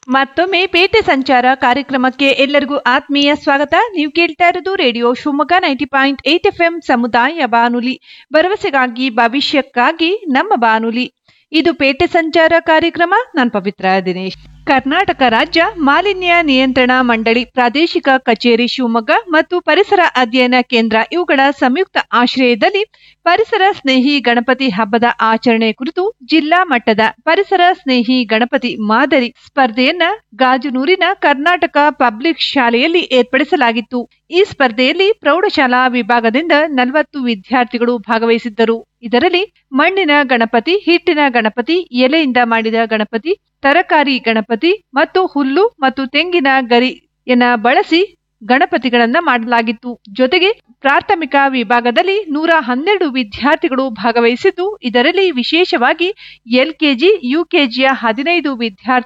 ಮತ್ತೊಮ್ಮೆ ಪೇಟೆ ಸಂಚಾರ ಕಾರ್ಯಕ್ರಮಕ್ಕೆ ಎಲ್ಲರಿಗೂ ಆತ್ಮೀಯ ಸ್ವಾಗತ ನೀವು ಕೇಳ್ತಾ ಇರೋದು radio Shivamogga ninety point eight F M ಸಮುದಾಯ ಬಾನುಲಿ ಭರವಸೆಗಾಗಿ ಭವಿಷ್ಯಕ್ಕಾಗಿ ನಮ್ಮ ಬಾನುಲಿ ಇದು ಪೇಟೆ ಸಂಚಾರ ಕಾರ್ಯಕ್ರಮ ನಾನು ಪವಿತ್ರ ದಿನೇಶ್ ಕರ್ನಾಟಕ ರಾಜ್ಯ ಮಾಲಿನ್ಯ ನಿಯಂತ್ರಣ ಮಂಡಳಿ ಪ್ರಾದೇಶಿಕ ಕಚೇರಿ ಶಿವಮೊಗ್ಗ ಮತ್ತು ಪರಿಸರ ಅಧ್ಯಯನ ಕೇಂದ್ರ ಇವುಗಳ ಸಂಯುಕ್ತ ಆಶ್ರಯದಲ್ಲಿ ಪರಿಸರ ಸ್ನೇಹಿ ಗಣಪತಿ ಹಬ್ಬದ ಆಚರಣೆ ಕುರಿತು ಜಿಲ್ಲಾ ಮಟ್ಟದ ಪರಿಸರ ಸ್ನೇಹಿ ಗಣಪತಿ ಮಾದರಿ ಸ್ಪರ್ಧೆಯನ್ನ ಗಾಜನೂರಿನ ಕರ್ನಾಟಕ ಪಬ್ಲಿಕ್ ಶಾಲೆಯಲ್ಲಿ ಏರ್ಪಡಿಸಲಾಗಿತ್ತು ಈ ಸ್ಪರ್ಧೆಯಲ್ಲಿ ಪ್ರೌಢಶಾಲಾ ವಿಭಾಗದಿಂದ ನಲವತ್ತು ವಿದ್ಯಾರ್ಥಿಗಳು ಭಾಗವಹಿಸಿದ್ದರು ಇದರಲ್ಲಿ ಮಣ್ಣಿನ ಗಣಪತಿ ಹಿಟ್ಟಿನ ಗಣಪತಿ ಎಲೆಯಿಂದ ಮಾಡಿದ ಗಣಪತಿ ತರಕಾರಿ ಗಣಪತಿ ಮತ್ತು ಹುಲ್ಲು ಮತ್ತು ತೆಂಗಿನ ಗರಿಯನ್ನ ಬಳಸಿ ಗಣಪತಿಗಳನ್ನ ಮಾಡಲಾಗಿತ್ತು ಜೊತೆಗೆ ಪ್ರಾಥಮಿಕ ವಿಭಾಗದಲ್ಲಿ ನೂರ ಹನ್ನೆರಡು ವಿದ್ಯಾರ್ಥಿಗಳು ಭಾಗವಹಿಸಿದ್ದು ಇದರಲ್ಲಿ ವಿಶೇಷವಾಗಿ ಎಲ್ಕೆಜಿ ಯುಕೆಜಿಯ ಹದಿನೈದು ವಿದ್ಯಾರ್ಥಿ